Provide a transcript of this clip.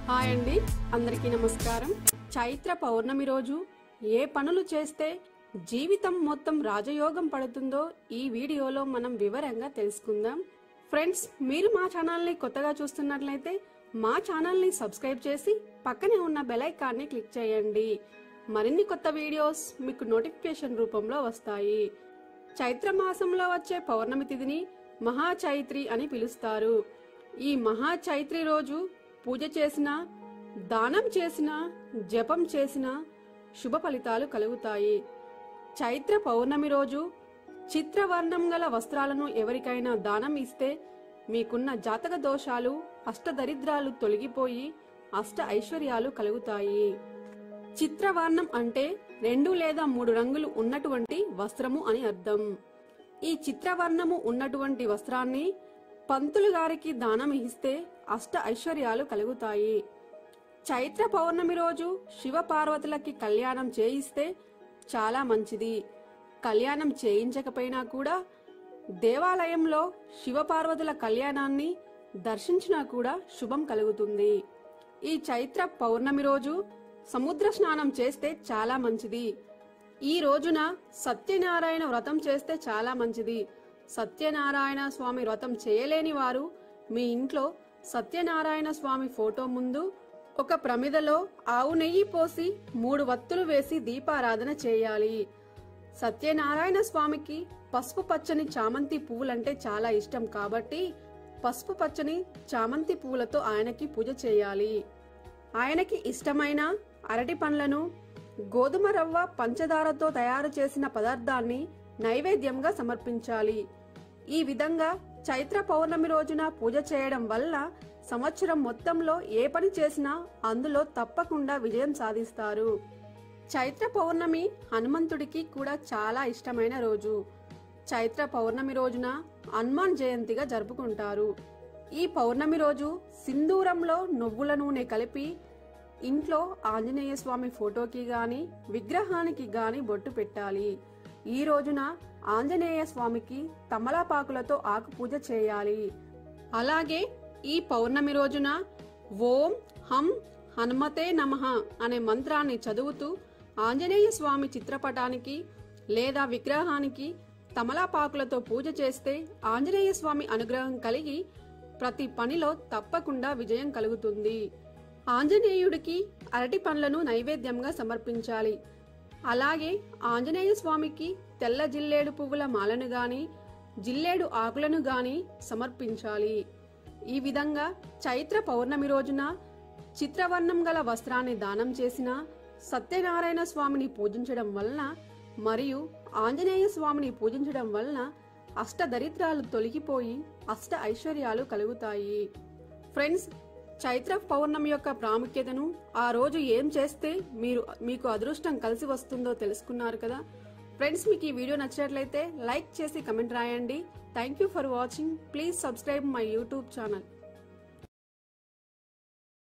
hi అండి అందరికీ నమస్కారం చైత్ర పౌర్ణమి రోజు ఏ పనులు చేస్తే జీవితం మొత్తం రాజయోగం పడుతుందో ఈ వీడియోలో మనం వివరంగా తెలుసుకుందాం ఫ్రెండ్స్ మీరు మా ఛానల్ని కొత్తగా చూస్తున్నట్లయితే మా ఛానల్ని సబ్స్క్రైబ్ చేసి పక్కనే ఉన్న బెల్ ఐకాన్ని క్లిక్ చేయండి మరిన్ని కొత్త వీడియోస్ మీకు నోటిఫికేషన్ రూపంలో వస్తాయి చైత్ర మాసంలో వచ్చే పౌర్ణమి తిథిని మహాచైత్రి అని పిలుస్తారు ఈ మహాచైత్రి రోజు పూజ చేసిన దానం చేసిన జపం చేసిన శుభ ఫలితాలు కలుగుతాయి చైత్ర పౌర్ణమి రోజు చిత్రవర్ణం గల వస్త్రాలను ఎవరికైనా దానం ఇస్తే మీకున్న జాతక దోషాలు అష్టదరిద్రాలు తొలగిపోయి అష్ట ఐశ్వర్యాలు కలుగుతాయి చిత్రవర్ణం అంటే రెండు లేదా మూడు రంగులు ఉన్నటువంటి వస్త్రము అని అర్థం ఈ చిత్రవర్ణము ఉన్నటువంటి వస్త్రాన్ని పంతులు గారికి దానం ఇస్తే అష్ట ఐశ్వర్యాలు కలుగుతాయి చైత్ర పౌర్ణమి రోజు శివ పార్వతులకి కళ్యాణం చేయిస్తే చాలా మంచిది కళ్యాణం చేయించకపోయినా కూడా దేవాలయంలో శివపార్వతుల కళ్యాణాన్ని దర్శించినా కూడా శుభం కలుగుతుంది ఈ చైత్ర పౌర్ణమి రోజు సముద్ర స్నానం చేస్తే చాలా మంచిది ఈ రోజున సత్యనారాయణ వ్రతం చేస్తే చాలా మంచిది సత్యనారాయణ స్వామి వ్రతం చేయలేని వారు మీ ఇంట్లో సత్యనారాయణ స్వామి ఫోటో ముందు ఒక ప్రమిదలో ఆవు నెయ్యి పోసి మూడు వత్తులు వేసి దీపారాధన చేయాలి సత్యనారాయణ స్వామికి పసుపు పచ్చని చామంతి పువ్వులంటే చాలా ఇష్టం కాబట్టి పసుపు పచ్చని చామంతి పువ్వులతో ఆయనకి పూజ చేయాలి ఆయనకి ఇష్టమైన అరటి పండ్లను గోధుమ రవ్వ పంచదారతో తయారు చేసిన పదార్థాన్ని నైవేద్యంగా సమర్పించాలి ఈ విధంగా చైత్ర పౌర్ణమి రోజున పూజ చేయడం వల్ల సంవత్సరం మొత్తంలో ఏ పని చేసినా అందులో తప్పకుండా విజయం సాధిస్తారు చైత్ర పౌర్ణమి హనుమంతుడికి కూడా చాలా ఇష్టమైన రోజు చైత్ర పౌర్ణమి రోజున హనుమాన్ జయంతిగా జరుపుకుంటారు ఈ పౌర్ణమి రోజు సింధూరంలో నువ్వుల నూనె కలిపి ఇంట్లో ఆంజనేయ స్వామి ఫోటోకి గాని విగ్రహానికి గాని బొట్టు పెట్టాలి ఈ రోజున ఆంజనేయ స్వామికి తమలపాకులతో ఆకు పూజ చేయాలి అలాగే ఈ పౌర్ణమి రోజున ఓం హం హనుమతే నమః అనే మంత్రాన్ని చదువుతూ ఆంజనేయ స్వామి చిత్రపటానికి లేదా విగ్రహానికి తమలపాకులతో పూజ చేస్తే ఆంజనేయ స్వామి అనుగ్రహం కలిగి ప్రతి పనిలో తప్పకుండా విజయం కలుగుతుంది ఆంజనేయుడికి అరటి పండ్లను నైవేద్యంగా సమర్పించాలి అలాగే ఆంజనేయ స్వామికి తెల్ల జిల్లేడు పువ్వుల మాలను గాని జిల్లేడు ఆకులను గాని సమర్పించాలి ఈ విధంగా చైత్ర పౌర్ణమి రోజున చిత్రవర్ణం గల వస్త్రాన్ని దానం చేసిన సత్యనారాయణ స్వామిని పూజించడం వలన మరియు ఆంజనేయ స్వామిని పూజించడం వలన అష్ట దరిద్రాలు తొలగిపోయి అష్ట ఐశ్వర్యాలు కలుగుతాయి ఫ్రెండ్స్ చైత్ర పౌర్ణమి యొక్క ప్రాముఖ్యతను ఆ రోజు ఏం చేస్తే మీరు మీకు అదృష్టం కలిసి వస్తుందో తెలుసుకున్నారు కదా ఫ్రెండ్స్ మీకు ఈ వీడియో నచ్చినట్లయితే లైక్ చేసి కమెంట్ రాయండి thank you for watching please subscribe my YouTube channel